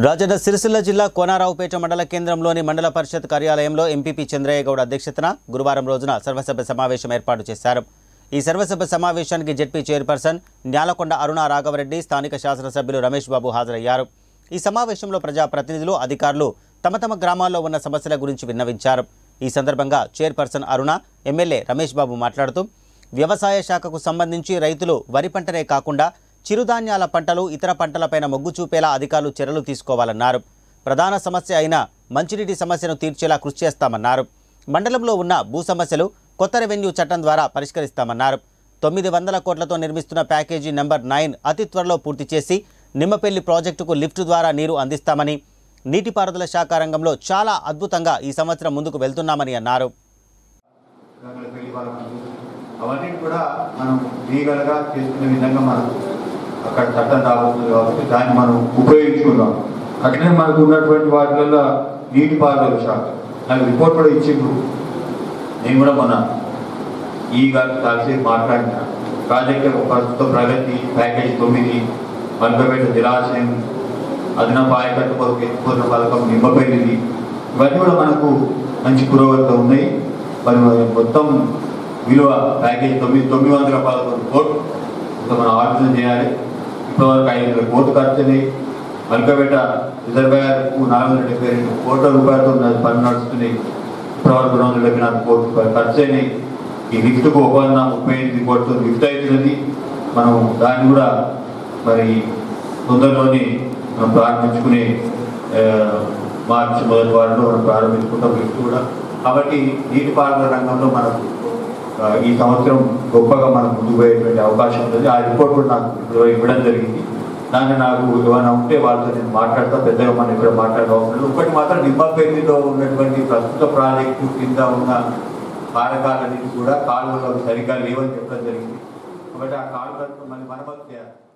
రాజన్న సిరిసిల్ల జిల్లా కోనారావుపేట మండల కేంద్రంలోని మండల పరిషత్ కార్యాలయంలో ఎంపీపీ చంద్రయ్య గౌడ్ అధ్యక్షతన గురువారం రోజున సర్వసభ్య సమావేశం ఏర్పాటు చేశారు ఈ సర్వసభ్య సమావేశానికి జెడ్పీ చైర్పర్సన్ న్యాలకొండ అరుణ రాఘవరెడ్డి స్థానిక శాసనసభ్యులు రమేష్ బాబు హాజరయ్యారు ఈ సమావేశంలో ప్రజాప్రతినిధులు అధికారులు తమ తమ గ్రామాల్లో ఉన్న సమస్యల గురించి విన్నవించారు ఈ సందర్భంగా చైర్పర్సన్ అరుణ ఎమ్మెల్యే రమేష్ బాబు మాట్లాడుతూ వ్యవసాయ శాఖకు సంబంధించి రైతులు వరి పంటనే కాకుండా చిరుధాన్యాల పంటలు ఇతర పంటలపైన మొగ్గు చూపేలా అధికారులు చర్యలు తీసుకోవాలన్నారు ప్రధాన సమస్య అయిన మంచినీటి సమస్యను తీర్చేలా కృషి చేస్తామన్నారు మండలంలో ఉన్న భూ సమస్యలు కొత్త రెవెన్యూ చట్టం ద్వారా పరిష్కరిస్తామన్నారు తొమ్మిది వందల కోట్లతో నిర్మిస్తున్న ప్యాకేజీ నెంబర్ నైన్ అతి త్వరలో పూర్తి చేసి నిమ్మపల్లి ప్రాజెక్టుకు లిఫ్ట్ ద్వారా నీరు అందిస్తామని నీటిపారుదల శాఖ రంగంలో చాలా అద్భుతంగా ఈ సంవత్సరం ముందుకు వెళ్తున్నామని అన్నారు రంగుల పెళ్లి వాళ్ళకు అవన్నీ కూడా మనం లీగల్గా చేసుకునే విధంగా మనం అక్కడ చట్టం రాబోతుంది కాబట్టి దాన్ని మనం ఉపయోగించుకుందాం అట్లనే మనకు ఉన్నటువంటి వాటిలలో నీటిపారుదల శాఖ నాకు రిపోర్ట్ కూడా ఇచ్చిండ్రు నేను కూడా మన ఈ గారు కలిసి మాట్లాడిన ప్రాజెక్ట్ యొక్క ప్రస్తుత ప్రగతి ప్యాకేజ్ తొమ్మిది మల్కపేట జలాశయం అదనపు ఆయకట్టు కొరకు ఎత్తుకున్న పథకం నిమ్మపల్లిది ఇవన్నీ కూడా మనకు మంచి పురోగతితో ఉన్నాయి మరి మొత్తం విలువ ప్యాకేజ్ తొమ్మిది తొమ్మిది వందల పదకొండు కోట్లు ఇంకా మనం ఆలోచన చేయాలి ఇప్పటివరకు ఐదు వందల కోట్లు ఖర్చుని మల్కపేట రిజర్వాయర్కు నాలుగు వందల డెబ్బై రెండు కోట్ల రూపాయలతో ఉన్న పని నడుస్తుంది ఇప్పటివరకు రెండు వందల డెబ్బై నాలుగు కోట్ల రూపాయలు ఖర్చు అయినాయి ఈ లిఫ్ట్కు ఒక వంద ముప్పై ఎనిమిది కోట్లతో లిఫ్ట్ అవుతున్నది మనం దాన్ని కూడా మరి తొందరలోనే మనం ప్రారంభించుకునే ఆ, మార్చి మొదటి వారంలో మనం ప్రారంభించుకుంటాం లిఫ్ట్ కూడా కాబట్టి నీటిపారుదల రంగంలో మనకు ఆ, ఈ సంవత్సరం గొప్పగా మనం ముందుకు పోయేటువంటి అవకాశం ఉంటుంది ఆ రిపోర్ట్ కూడా నాకు ఇప్పుడు ఇవ్వడం జరిగింది దాన్ని నాకు ఏమైనా ఉంటే వాళ్ళతో నేను మాట్లాడతా పెద్దగా మనం ఇక్కడ మాట్లాడే అవసరం లేదు ఒకటి మాత్రం నిమ్మపల్లిలో ఉన్నటువంటి ప్రస్తుత ప్రాజెక్టు కింద ఉన్న కారకాలన్నీ కూడా కాలువలు సరిగ్గా లేవని చెప్పడం జరిగింది కాబట్టి ఆ కాలువలను మళ్ళీ మరమ్మతు చేయాలి